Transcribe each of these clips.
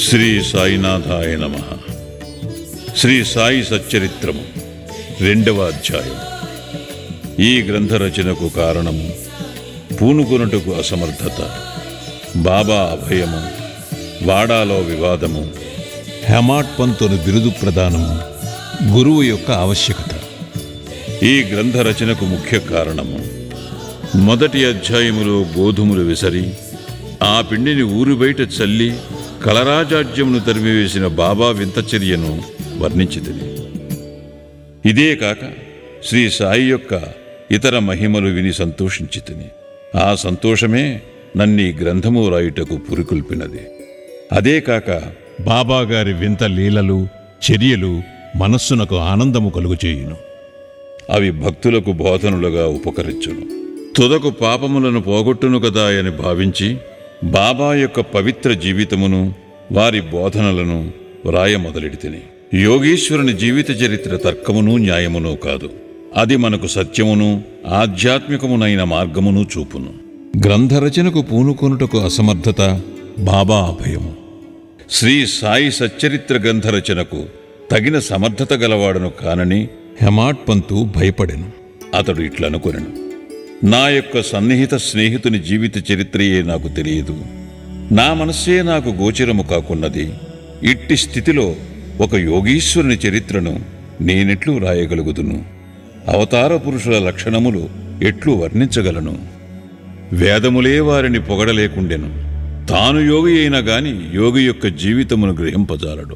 శ్రీ సాయినాథాయ నమ శ్రీ సాయి సచ్చరిత్రము రెండవ అధ్యాయం ఈ గ్రంథ రచనకు కారణము పూనుకొనుటకు అసమర్థత బాబా అభయము వాడాలో వివాదము హెమాట్ పంతును బిరుదు ప్రదానము గురువు యొక్క ఆవశ్యకత ఈ గ్రంథ రచనకు ముఖ్య కారణము మొదటి అధ్యాయములో గోధుమలు విసరి ఆ పిండిని ఊరు బయట చల్లి కలరాజాడ్యమును తరిమివేసిన బాబా వింత చర్యను వర్ణించితిని ఇదే కాక శ్రీ సాయి యొక్క ఇతర మహిమలు విని సంతోషించితిని ఆ సంతోషమే నన్నీ గ్రంథము రాయుటకు పురికొల్పినది అదే కాక బాబా గారి వింత లీలలు చర్యలు మనస్సునకు ఆనందము కలుగుచేయును అవి భక్తులకు బోధనులుగా ఉపకరించును తుదకు పాపములను పోగొట్టును కదా అని భావించి బాబా యొక్క పవిత్ర జీవితమును వారి బోధనలను వ్రాయ మొదలెడితిని యోగీశ్వరుని జీవిత చరిత్ర తర్కమును న్యాయమును కాదు అది మనకు సత్యమును ఆధ్యాత్మికమునైన మార్గమును చూపును గ్రంథ రచనకు పూనుకొనుటకు అసమర్థత బాబా అభయము శ్రీ సాయి సచ్చరిత్ర గ్రంథ రచనకు తగిన సమర్థత గలవాడను కానని హెమాట్ పంతు భయపడెను అతడు ఇట్లనుకొనెను నా యొక్క సన్నిహిత స్నేహితుని జీవిత చరిత్రయే నాకు తెలియదు నా మనస్సే నాకు గోచరము కాకున్నది ఇట్టి స్థితిలో ఒక యోగీశ్వరుని చరిత్రను నేనెట్లు రాయగలుగుదును అవతార పురుషుల లక్షణములు ఎట్లు వర్ణించగలను వేదములే వారిని పొగడలేకుండెను తాను యోగి అయినా గాని యోగి యొక్క జీవితమును గ్రహింపజాలడు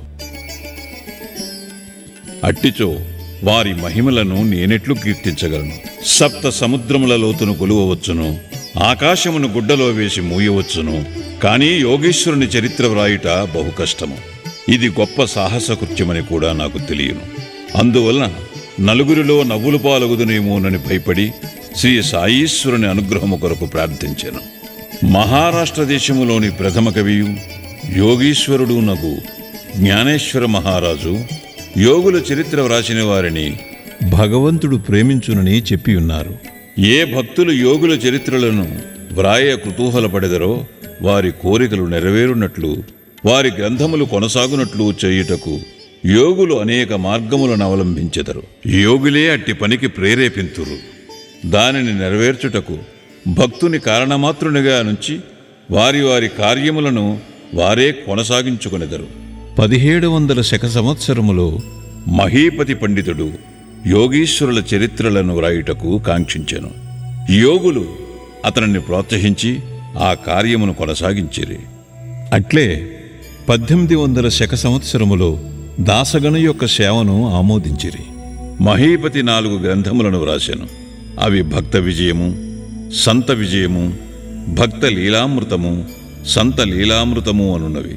అట్టిచో వారి మహిమలను నేనెట్లు కీర్తించగలను సప్త సముద్రముల లోతును కొలువవచ్చును ఆకాశమును గుడ్డలో వేసి మూయవచ్చును కానీ యోగేశ్వరుని చరిత్ర వ్రాయుట బహు కష్టము ఇది గొప్ప సాహస కృత్యమని కూడా నాకు తెలియను అందువలన నలుగురిలో నవ్వులు పాలగుదునేమోనని భయపడి శ్రీ సాయీశ్వరుని అనుగ్రహము కొరకు ప్రార్థించాను మహారాష్ట్ర దేశములోని ప్రథమ కవియు యోగీశ్వరుడు నగు జ్ఞానేశ్వర మహారాజు యోగుల చరిత్ర వ్రాసిన వారిని భగవంతుడు ప్రేమించునని చెప్పి ఉన్నారు ఏ భక్తులు యోగుల చరిత్రలను వ్రాయ కుతూహలపడెదరో వారి కోరికలు నెరవేరునట్లు వారి గ్రంథములు కొనసాగునట్లు చేయుటకు యోగులు అనేక మార్గములను అవలంబించెదరు యోగులే అట్టి పనికి ప్రేరేపింతురు దానిని నెరవేర్చుటకు భక్తుని కారణమాత్రునిగా నుంచి వారి వారి కార్యములను వారే కొనసాగించుకొనెదరు పదిహేడు వందల శక సంవత్సరములో మహీపతి పండితుడు యోగీశ్వరుల చరిత్రలను వ్రాయుటకు కాంక్షించెను యోగులు అతనిని ప్రోత్సహించి ఆ కార్యమును కొనసాగించిరి అట్లే పద్దెనిమిది వందల శక సంవత్సరములో దాసగణ యొక్క సేవను ఆమోదించిరి మహీపతి నాలుగు గ్రంథములను వ్రాసెను అవి భక్త విజయము సంత విజయము భక్త లీలామృతము సంత లీలామృతము అనున్నవి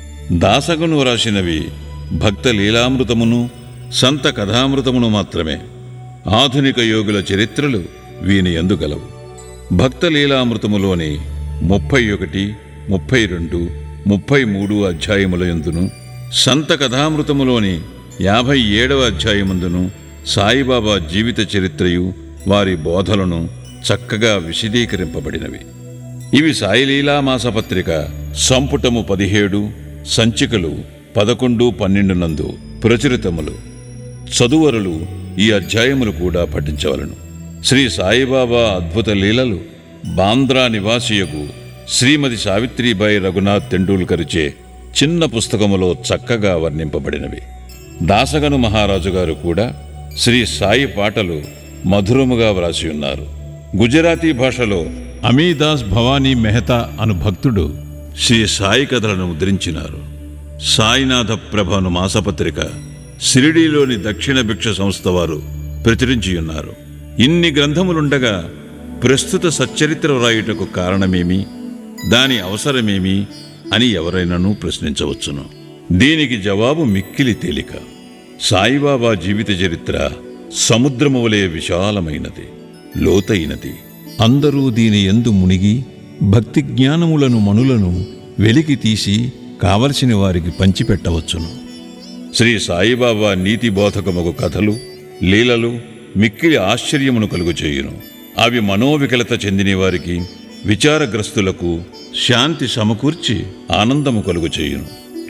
దాసగను వ్రాసినవి భక్త లీలామృతమును సంత కథామృతమును మాత్రమే ఆధునిక యోగుల చరిత్రలు వీని ఎందుగలవు భక్త లీలామృతములోని ముప్పై ఒకటి ముప్పై రెండు ముప్పై మూడు అధ్యాయముల ఎందును సంత కథామృతములోని యాభై ఏడవ అధ్యాయమందును సాయిబాబా జీవిత చరిత్రయు వారి బోధలను చక్కగా విశదీకరింపబడినవి ఇవి సాయిలీలా మాసపత్రిక సంపుటము పదిహేడు సంచికలు పదకొండు పన్నెండు నందు ప్రచురితములు చదువరులు ఈ అధ్యాయములు కూడా పఠించవలను శ్రీ సాయిబాబా అద్భుత లీలలు బాంద్రా నివాసియకు శ్రీమతి సావిత్రిబాయి రఘునాథ్ తెండూల్కర్చే చిన్న పుస్తకములో చక్కగా వర్ణింపబడినవి దాసగను మహారాజు గారు కూడా శ్రీ సాయి పాటలు మధురముగా వ్రాసి ఉన్నారు గుజరాతీ భాషలో అమీదాస్ భవానీ మెహతా అను భక్తుడు శ్రీ సాయి కథలను ముద్రించినారు సాయినాథ ప్రభను మాసపత్రిక షిరిడీలోని దక్షిణ భిక్ష సంస్థ వారు ప్రచురించి ఉన్నారు ఇన్ని గ్రంథములుండగా ప్రస్తుత సచ్చరిత్ర వ్రాయుటకు కారణమేమి దాని అవసరమేమి అని ఎవరైనాను ప్రశ్నించవచ్చును దీనికి జవాబు మిక్కిలి తేలిక సాయిబాబా జీవిత చరిత్ర సముద్రము వలె విశాలమైనది లోతైనది అందరూ దీని ఎందు మునిగి భక్తి జ్ఞానములను మనులను వెలికి తీసి కావలసిన వారికి పంచిపెట్టవచ్చును శ్రీ సాయిబాబా నీతి బోధకముగు కథలు లీలలు మిక్కిలి ఆశ్చర్యమును కలుగుచేయును అవి మనోవికలత చెందిన వారికి విచారగ్రస్తులకు శాంతి సమకూర్చి ఆనందము కలుగుచేయును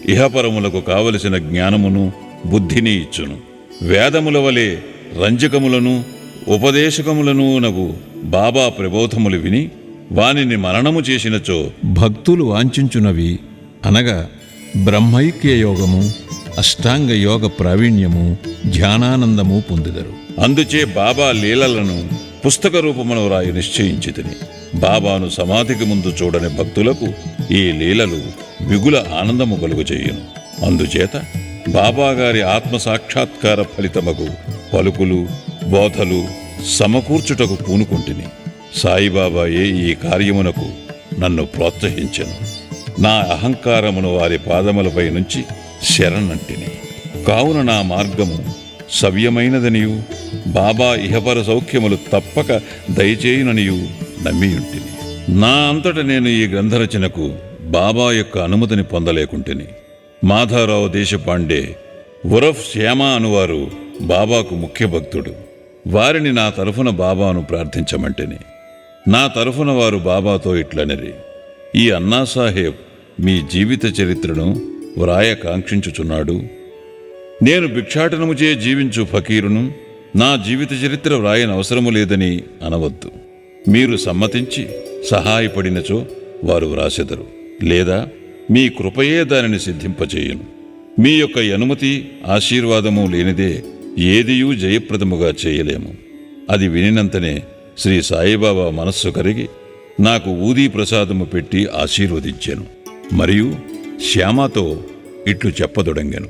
ఇహపరములకు కావలసిన జ్ఞానమును బుద్ధిని ఇచ్చును వేదముల వలె రంజకములను ఉపదేశకములను నగు బాబా ప్రబోధములు విని వానిని మననము చేసినచో భక్తులు వాంఛించునవి అనగా బ్రహ్మైక్య యోగము అష్టాంగ యోగ ప్రావీణ్యము ధ్యానానందము పొందుదరు అందుచే బాబా లీలలను పుస్తక రూపమును రాయి నిశ్చయించితిని బాబాను సమాధికి ముందు చూడని భక్తులకు ఈ లీలలు మిగుల ఆనందము కలుగు చేయును అందుచేత బాబా గారి ఆత్మ సాక్షాత్కార ఫలితమగు పలుకులు బోధలు సమకూర్చుటకు పూనుకుంటుని సాయిబాబాయే ఈ కార్యమునకు నన్ను ప్రోత్సహించెను నా అహంకారమును వారి పాదములపై నుంచి శరణంటిని కావున నా మార్గము సవ్యమైనదనియు బాబా ఇహపర సౌఖ్యములు తప్పక దయచేయుననియు నమ్మియుంటిని నా అంతట నేను ఈ గ్రంథరచనకు బాబా యొక్క అనుమతిని పొందలేకుంటిని మాధారావు దేశపాండే ఉరఫ్ శ్యామ అనువారు బాబాకు ముఖ్య భక్తుడు వారిని నా తరఫున బాబాను ప్రార్థించమంటిని నా తరఫున వారు బాబాతో ఇట్లనిరి ఈ అన్నాసాహెబ్ మీ జీవిత చరిత్రను వ్రాయ కాంక్షించుచున్నాడు నేను భిక్షాటనముచే జీవించు ఫకీరును నా జీవిత చరిత్ర వ్రాయనవసరము లేదని అనవద్దు మీరు సమ్మతించి సహాయపడినచో వారు వ్రాసెదరు లేదా మీ కృపయే దానిని సిద్ధింపచేయును మీ యొక్క అనుమతి ఆశీర్వాదము లేనిదే ఏదియూ జయప్రదముగా చేయలేము అది వినినంతనే శ్రీ సాయిబాబా మనస్సు కరిగి నాకు ఊదీ ప్రసాదము పెట్టి ఆశీర్వదించాను మరియు శ్యామతో ఇట్లు చెప్పదొడంగెను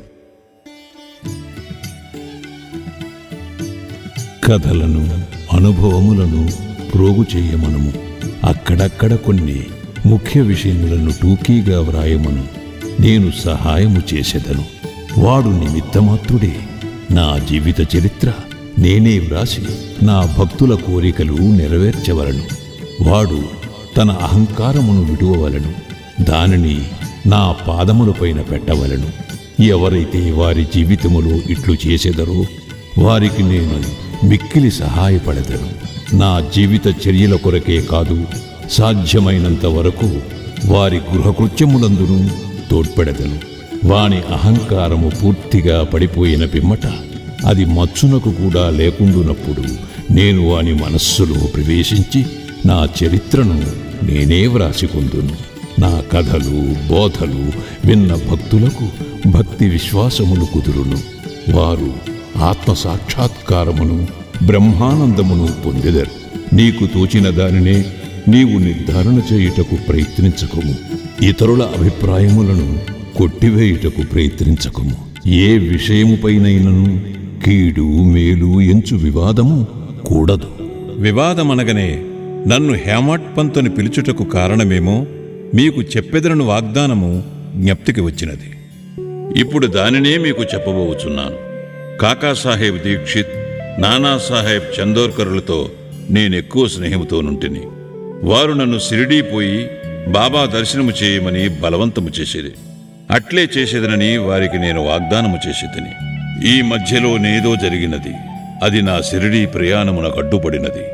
కథలను అనుభవములను ప్రోగు చేయమనము అక్కడక్కడ కొన్ని ముఖ్య విషయములను టూకీగా వ్రాయమను నేను సహాయము చేసేదను వాడు నిమిత్తమాత్రుడే నా జీవిత చరిత్ర నేనే వ్రాసి నా భక్తుల కోరికలు నెరవేర్చవలను వాడు తన అహంకారమును విడువవలను దానిని నా పాదములపైన పెట్టవలను ఎవరైతే వారి జీవితములో ఇట్లు చేసేదరో వారికి నేను మిక్కిలి సహాయపడదను నా జీవిత చర్యల కొరకే కాదు సాధ్యమైనంత వరకు వారి గృహకృత్యములందును తోడ్పెడదను వాని అహంకారము పూర్తిగా పడిపోయిన పిమ్మట అది మచ్చునకు కూడా లేకుండునప్పుడు నేను వాని మనస్సులో ప్రవేశించి నా చరిత్రను నేనే వ్రాసికొందును నా కథలు బోధలు విన్న భక్తులకు భక్తి విశ్వాసములు కుదురును వారు ఆత్మ సాక్షాత్కారమును బ్రహ్మానందమును పొందెదరు నీకు తోచిన దానినే నీవు నిర్ధారణ చేయుటకు ప్రయత్నించకుము ఇతరుల అభిప్రాయములను కొట్టివేయుటకు ప్రయత్నించకుము ఏ విషయముపైనైనను కీడు మేలు ఎంచు వివాదము కూడదు వివాదమనగనే నన్ను హేమాట్ పంతుని పిలుచుటకు కారణమేమో మీకు చెప్పెదరను వాగ్దానము జ్ఞప్తికి వచ్చినది ఇప్పుడు దానినే మీకు చెప్పబోచున్నాను కాకాసాహెబ్ దీక్షిత్ నానాసాహెబ్ చందోర్కరులతో నేనెక్కువ స్నేహముతో నుంటిని వారు నన్ను సిరిడీ పోయి బాబా దర్శనము చేయమని బలవంతము చేసేది అట్లే చేసేదనని వారికి నేను వాగ్దానము చేసేదని ఈ మధ్యలో నేదో జరిగినది అది నా సిరిడీ ప్రయాణమునకు అడ్డుపడినది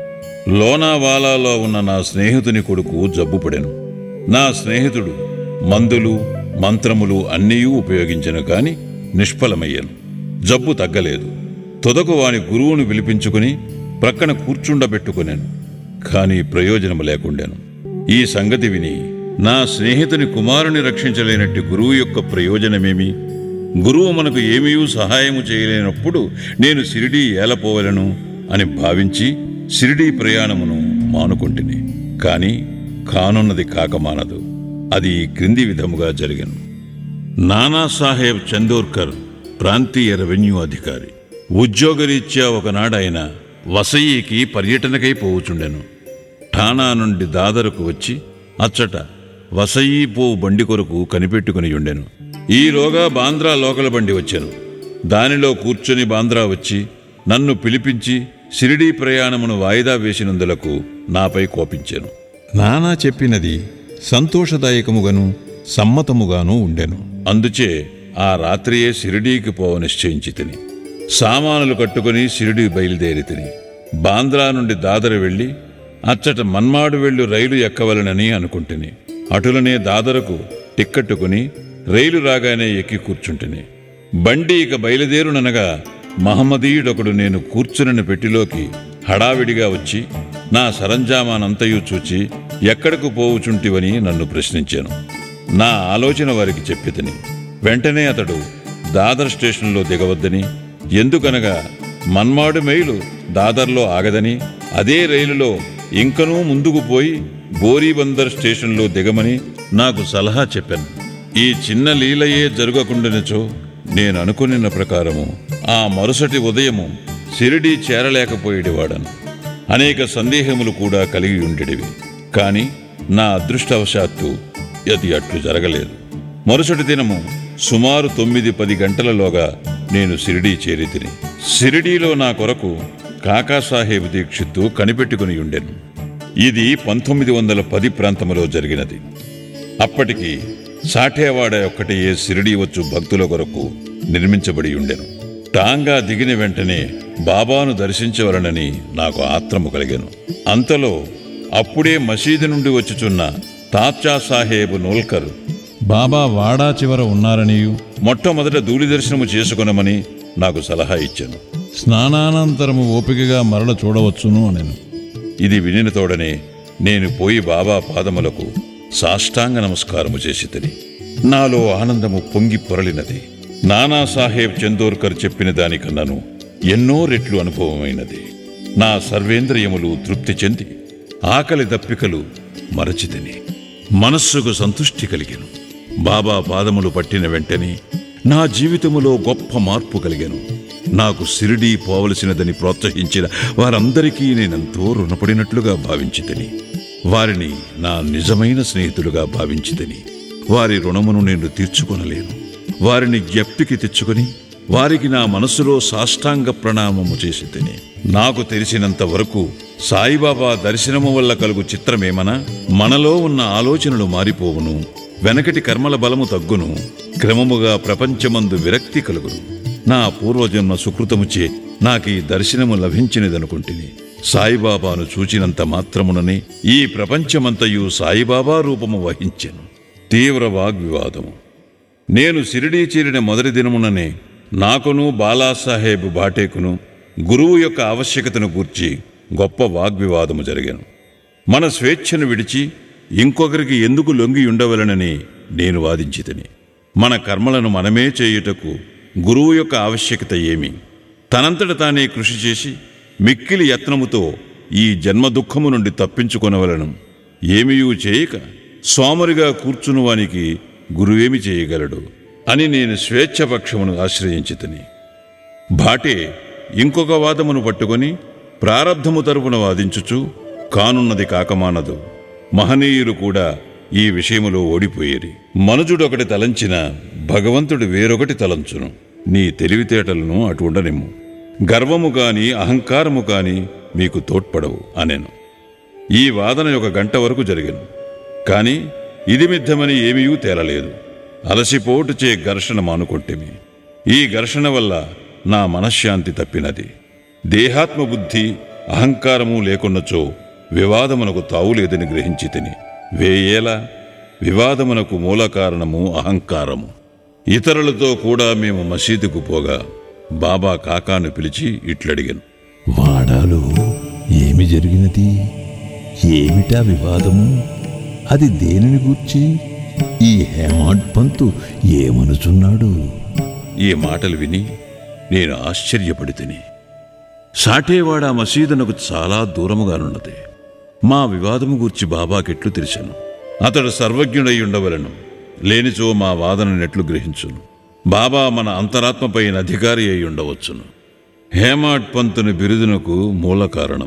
లోనావాలాలో ఉన్న నా స్నేహితుని కొడుకు జబ్బుపడెను నా స్నేహితుడు మందులు మంత్రములు అన్నీ ఉపయోగించను కాని నిష్ఫలమయ్యాను జబ్బు తగ్గలేదు తుదకు వాని గురువును పిలిపించుకుని ప్రక్కన కూర్చుండబెట్టుకున్నాను కాని ప్రయోజనము లేకుండాను ఈ సంగతి విని నా స్నేహితుని కుమారుని రక్షించలేనట్టి గురువు యొక్క ప్రయోజనమేమి గురువు మనకు ఏమీ సహాయము చేయలేనప్పుడు నేను సిరిడీ ఏలపోవలను అని భావించి సిరిడీ ప్రయాణమును మానుకుంటుని కాని కానున్నది కాకమానదు అది ఈ క్రింది విధముగా జరిగను నానాసాహెబ్ చందోర్కర్ ప్రాంతీయ రెవెన్యూ అధికారి ఉద్యోగరీత్యా ఒకనాడాయన వసయ్యికి పర్యటనకై పోవుచుండెను ఠాణా నుండి దాదరకు వచ్చి అచ్చట వసయ్యి పోవు బండి కొరకు కనిపెట్టుకుని ఉండెను ఈలోగా బాంద్రా లోకల బండి వచ్చాను దానిలో కూర్చొని బాంద్రా వచ్చి నన్ను పిలిపించి షిరిడీ ప్రయాణమును వాయిదా వేసినందులకు నాపై కోపించాను నానా చెప్పినది సంతోషదాయకముగాను సమ్మతముగాను ఉండెను అందుచే ఆ రాత్రియే షిరిడీకి పోవ నిశ్చయించి తిని సామానులు కట్టుకుని షిరిడీ బయలుదేరి తిని బాంద్రా నుండి దాదర వెళ్ళి అచ్చట మన్మాడు వెళ్ళు రైలు ఎక్కవలనని అనుకుంటుని అటులనే దాదరకు టిక్కట్టుకుని రైలు రాగానే ఎక్కి కూర్చుంటిని బండి ఇక బయలుదేరుననగా మహమ్మదీయుడొకడు నేను కూర్చునని పెట్టిలోకి హడావిడిగా వచ్చి నా సరంజామానంతయు చూచి ఎక్కడకు పోవుచుంటివని నన్ను ప్రశ్నించాను నా ఆలోచన వారికి చెప్పితిని వెంటనే అతడు దాదర్ స్టేషన్లో దిగవద్దని ఎందుకనగా మన్మాడు మైలు దాదర్లో ఆగదని అదే రైలులో ఇంకనూ ముందుకు పోయి బోరీబందర్ స్టేషన్లో దిగమని నాకు సలహా చెప్పాను ఈ చిన్న లీలయే జరగకుండానిచో నేను అనుకున్న ప్రకారము ఆ మరుసటి ఉదయము సిరిడి చేరలేకపోయేవాడను అనేక సందేహములు కూడా కలిగి ఉండేటివి కాని నా అదృష్టవశాత్తు అది అట్లు జరగలేదు మరుసటి దినము సుమారు తొమ్మిది పది గంటలలోగా నేను సిరిడీ చేరి తిని సిరిడీలో నా కొరకు కాకాసాహేబ్ దీక్షిత్తు కనిపెట్టుకుని ఉండెను ఇది పంతొమ్మిది వందల పది ప్రాంతములో జరిగినది అప్పటికి సాఠేవాడ ఒక్కటే సిరిడి వచ్చు భక్తుల కొరకు నిర్మించబడి ఉండెను టాంగా దిగిన వెంటనే బాబాను దర్శించవలనని నాకు ఆత్రము కలిగెను అంతలో అప్పుడే మసీదు నుండి వచ్చుచున్న తాత్యా సాహేబు నోల్కర్ బాబా వాడా చివర ఉన్నారనియు మొట్టమొదట ధూళి దర్శనము చేసుకొనమని నాకు సలహా ఇచ్చాను స్నానానంతరము ఓపికగా మరల చూడవచ్చును అనెను ఇది వినిన తోడనే నేను పోయి బాబా పాదములకు సాష్టాంగ నమస్కారము చేసి తిని నాలో ఆనందము పొంగి పొరలినది నానాసాహెబ్ చందోర్కర్ చెప్పిన దానికన్నాను ఎన్నో రెట్లు అనుభవమైనది నా సర్వేంద్రియములు తృప్తి చెంది ఆకలి దప్పికలు మరచితిని మనస్సుకు సంతుష్టి కలిగెను బాబా పాదములు పట్టిన వెంటనే నా జీవితములో గొప్ప మార్పు కలిగెను నాకు సిరిడి పోవలసినదని ప్రోత్సహించిన వారందరికీ నేనెంతో రుణపడినట్లుగా భావించితిని వారిని నా నిజమైన స్నేహితులుగా భావించితిని వారి రుణమును నేను తీర్చుకొనలేను వారిని జ్ఞప్తికి తెచ్చుకొని వారికి నా మనసులో సాష్టాంగ ప్రణామము చేసి తిని నాకు తెలిసినంత వరకు సాయిబాబా దర్శనము వల్ల కలుగు చిత్రమేమనా మనలో ఉన్న ఆలోచనలు మారిపోవును వెనకటి కర్మల బలము తగ్గును క్రమముగా ప్రపంచమందు విరక్తి కలుగును నా పూర్వజన్మ సుకృతముచే నాకీ దర్శనము లభించినదనుకుంటుని సాయిబాబాను చూచినంత మాత్రముననే ఈ ప్రపంచమంతయు సాయిబాబా రూపము వహించెను తీవ్ర వాగ్వివాదము నేను సిరిడీ చేరిన మొదటి దినముననే నాకును బాలాసాహెబ్ బాటేకును గురువు యొక్క ఆవశ్యకతను గూర్చి గొప్ప వాగ్వివాదము జరిగాను మన స్వేచ్ఛను విడిచి ఇంకొకరికి ఎందుకు లొంగి ఉండవలనని నేను వాదించితిని మన కర్మలను మనమే చేయుటకు గురువు యొక్క ఆవశ్యకత ఏమి తనంతట తానే కృషి చేసి మిక్కిలి యత్నముతో ఈ జన్మ దుఃఖము నుండి తప్పించుకొనవలను ఏమీయూ చేయక సోమరిగా కూర్చునువానికి గురువేమి చేయగలడు అని నేను స్వేచ్ఛపక్షమును ఆశ్రయించితిని భాటే ఇంకొక వాదమును పట్టుకొని ప్రారబ్ధము తరపున వాదించుచు కానున్నది కాకమానదు మహనీయులు కూడా ఈ విషయములో ఓడిపోయేరి మనుజుడొకటి తలంచిన భగవంతుడు వేరొకటి తలంచును నీ తెలివితేటలను అటు ఉండనిమ్ము గర్వము కాని అహంకారము కాని మీకు తోడ్పడవు అనెను ఈ వాదన ఒక గంట వరకు జరిగను కాని ఇది మిద్దమని ఏమీయూ తేలలేదు అలసిపోటుచే ఘర్షణ మానుకొంటిమి ఈ ఘర్షణ వల్ల నా మనశ్శాంతి తప్పినది దేహాత్మ బుద్ధి అహంకారము లేకున్నచో వివాదమునకు తావులేదని గ్రహించి తిని వేయేలా వివాదమునకు మూల కారణము అహంకారము ఇతరులతో కూడా మేము మసీదుకు పోగా బాబా కాకాను పిలిచి ఇట్లడిగాను వాడాలో ఏమి జరిగినది ఏమిటా వివాదము అది దేనిని గూర్చి ఈ హేమాడ్ పంతు ఏమనుచున్నాడు ఈ మాటలు విని నేను ఆశ్చర్యపడి తిని సాటేవాడ మసీదునకు చాలా దూరముగానున్నది మా వివాదము గూర్చి బాబాకెట్లు తెలిసాను అతడు సర్వజ్ఞుడై ఉండవలను లేనిచో మా వాదన నెట్లు గ్రహించును బాబా మన అంతరాత్మపైన అధికారి అయి ఉండవచ్చును హేమాడ్ పంతుని బిరుదునకు మూల కారణం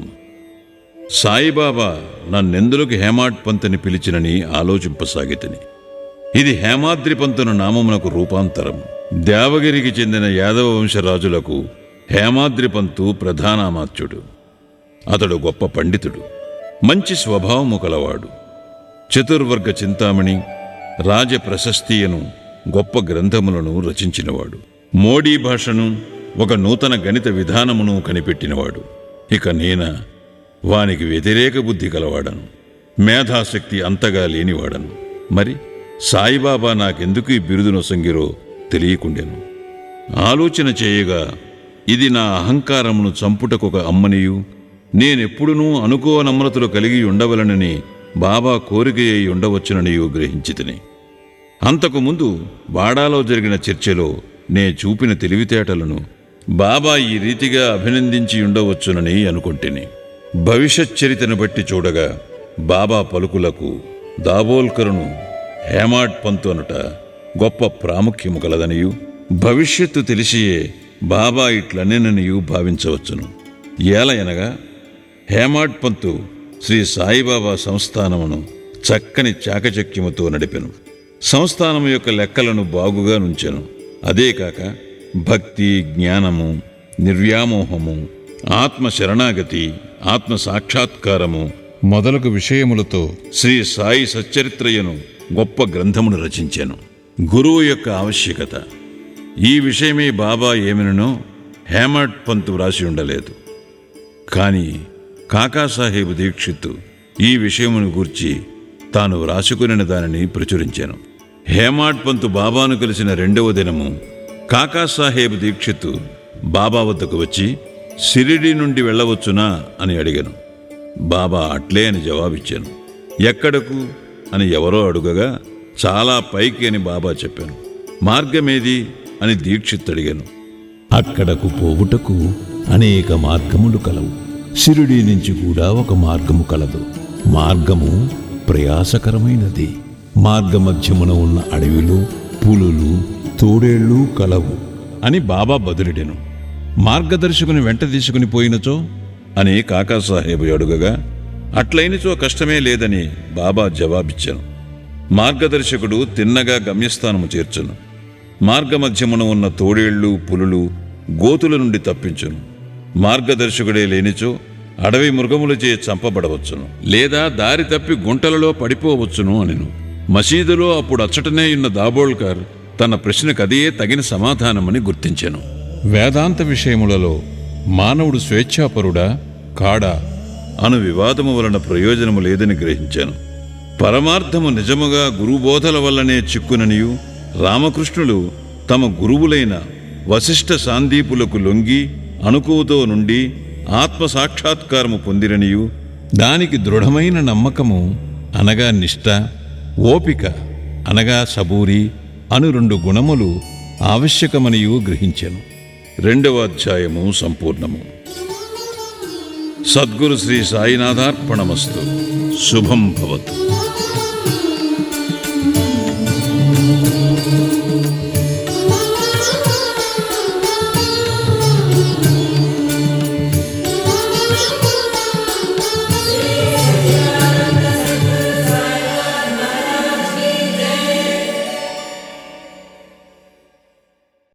సాయిబాబా నన్నెందులకు హేమాడ్ పంతుని పిలిచినని ఆలోచింపసాగితిని ఇది హేమాద్రి పంతున నామమునకు రూపాంతరం దేవగిరికి చెందిన యాదవ వంశరాజులకు హేమాద్రి పంతు ప్రధానామాత్యుడు అతడు గొప్ప పండితుడు మంచి స్వభావము కలవాడు చతుర్వర్గ చింతామణి రాజ ప్రశస్తియను గొప్ప గ్రంథములను రచించినవాడు మోడీ భాషను ఒక నూతన గణిత విధానమును కనిపెట్టినవాడు ఇక నేన వానికి వ్యతిరేక బుద్ధి కలవాడను మేధాశక్తి అంతగా లేనివాడను మరి సాయిబాబా నాకెందుకు ఈ బిరుదు నొసంగిరో తెలియకుండెను ఆలోచన చేయగా ఇది నా అహంకారమును చంపుటకొక అమ్మనియు నేనెప్పుడునూ అనుకోనమ్రతలు కలిగి ఉండవలనని బాబా కోరిక అయి ఉండవచ్చుననియు గ్రహించితిని అంతకు ముందు వాడాలో జరిగిన చర్చలో నే చూపిన తెలివితేటలను బాబా ఈ రీతిగా అభినందించి ఉండవచ్చునని అనుకుంటుని భవిష్యత్ చరితను బట్టి చూడగా బాబా పలుకులకు దాబోల్కరును హేమాడ్ పంతు అనుట గొప్ప ప్రాముఖ్యము కలదనియు భవిష్యత్తు తెలిసియే బాబా ఇట్లనేననియు భావించవచ్చును ఏలయనగా హేమాడ్ పంతు శ్రీ సాయిబాబా సంస్థానమును చక్కని చాకచక్యముతో నడిపెను సంస్థానము యొక్క లెక్కలను బాగుగా నుంచెను అదే కాక భక్తి జ్ఞానము నిర్వ్యామోహము ఆత్మ శరణాగతి ఆత్మ సాక్షాత్కారము మొదలగు విషయములతో శ్రీ సాయి సచ్చరిత్రయను గొప్ప గ్రంథమును రచించాను గురువు యొక్క ఆవశ్యకత ఈ విషయమే బాబా ఏమినో హేమట్ పంతు వ్రాసి ఉండలేదు కానీ కాకాసాహేబు దీక్షిత్ ఈ విషయమును గూర్చి తాను వ్రాసుకునిన దానిని ప్రచురించాను హేమాడ్ పంతు బాబాను కలిసిన రెండవ దినము కాకాసాహేబు దీక్షిత్ బాబా వద్దకు వచ్చి సిరిడి నుండి వెళ్ళవచ్చునా అని అడిగాను బాబా అట్లే అని జవాబిచ్చాను ఎక్కడకు అని ఎవరో అడుగగా చాలా పైకి అని బాబా చెప్పాను మార్గమేది అని దీక్షిత్ అడిగాను అక్కడకు పోవుటకు అనేక మార్గములు కలవు సిరుడి నుంచి కూడా ఒక మార్గము కలదు మార్గము ప్రయాసకరమైనది మార్గమధ్యమున ఉన్న అడవిలో పులులు తోడేళ్ళు కలవు అని బాబా బదులిడెను మార్గదర్శకుని వెంట తీసుకుని పోయినచో అని కాకాసాహేబు అడుగగా అట్లయినచో కష్టమే లేదని బాబా జవాబిచ్చాను మార్గదర్శకుడు తిన్నగా గమ్యస్థానము చేర్చును మార్గమధ్యమున ఉన్న తోడేళ్లు పులులు గోతుల నుండి తప్పించును మార్గదర్శకుడే లేనిచో అడవి మృగములచే చంపబడవచ్చును లేదా దారి తప్పి గుంటలలో పడిపోవచ్చును అనిను మసీదులో అప్పుడు అచ్చటనే ఉన్న దాబోల్కర్ తన ప్రశ్నకు అదే తగిన సమాధానమని గుర్తించెను వేదాంత విషయములలో మానవుడు స్వేచ్ఛాపరుడా కాడా అను వివాదము వలన ప్రయోజనము లేదని గ్రహించాను పరమార్థము నిజముగా గురుబోధల వల్లనే చిక్కుననియు రామకృష్ణులు తమ గురువులైన వశిష్ఠ సాందీపులకు లొంగి అనుకువతో నుండి ఆత్మ సాక్షాత్కారము పొందిరనియు దానికి దృఢమైన నమ్మకము అనగా నిష్ట ఓపిక అనగా సబూరి అను రెండు గుణములు ఆవశ్యకమనియు గ్రహించెను రెండవ అధ్యాయము సంపూర్ణము సద్గురు శ్రీ సాయినాథార్పణమస్తు శుభం భవతు